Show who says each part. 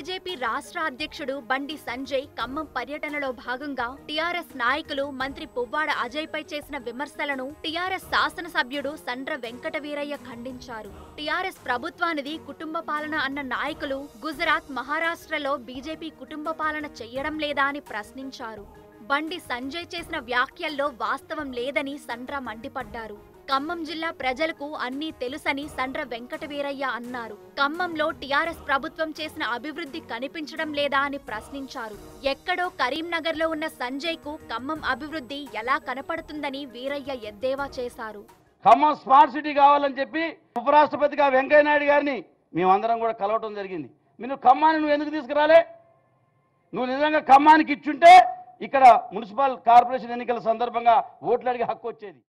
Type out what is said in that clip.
Speaker 1: BJP రాష్ట్ర అధ్యక్షుడు బండి సంజయ్ ఖమ్మం పర్యటనలో భాగంగా టీఆర్ఎస్ నాయకులు మంత్రి పువ్వాడ అజయ్ పై చేసిన విమర్శలను టీఆర్ఎస్ శాసనసభ్యుడు సండ్ర వెంకట వీరయ్య ఖండించారు టీఆర్ఎస్ ప్రభుత్వానిది కుటుంబ పాలన అన్న నాయకులు గుజరాత్ మహారాష్ట్రలో బీజేపీ కుటుంబ పాలన చెయ్యడం లేదా అని ప్రశ్నించారు బండి సంజయ్ చేసిన వ్యాఖ్యల్లో వాస్తవం లేదని సండ్ర మండిపడ్డారు ఖమ్మం జిల్లా ప్రజలకు అన్నీ తెలుసని సండ్ర వెంకట వీరయ్య అన్నారు ఖమ్మంలో టీఆర్ఎస్ ప్రభుత్వం చేసిన అభివృద్ధి కనిపించడం లేదా అని ప్రశ్నించారు ఎక్కడో కరీంనగర్లో ఉన్న సంజయ్ కు ఖమ్మం అభివృద్ధి ఎలా కనపడుతుందని వీరయ్య ఎద్దేవా చేశారు
Speaker 2: ఖమ్మం స్మార్ట్ సిటీ కావాలని చెప్పి ఉపరాష్ట్రపతిగా వెంకయ్య నాయుడు గారిని మేమందరం కూడా కలవటం జరిగింది మీరు ఖమ్మాన్ని నువ్వు ఎందుకు తీసుకురాలే నువ్వు నిజంగా ఖమ్మానికి ఇచ్చుంటే ఇక్కడ మున్సిపల్ కార్పొరేషన్ ఎన్నికల సందర్భంగా ఓట్లు అడిగే హక్కు వచ్చేది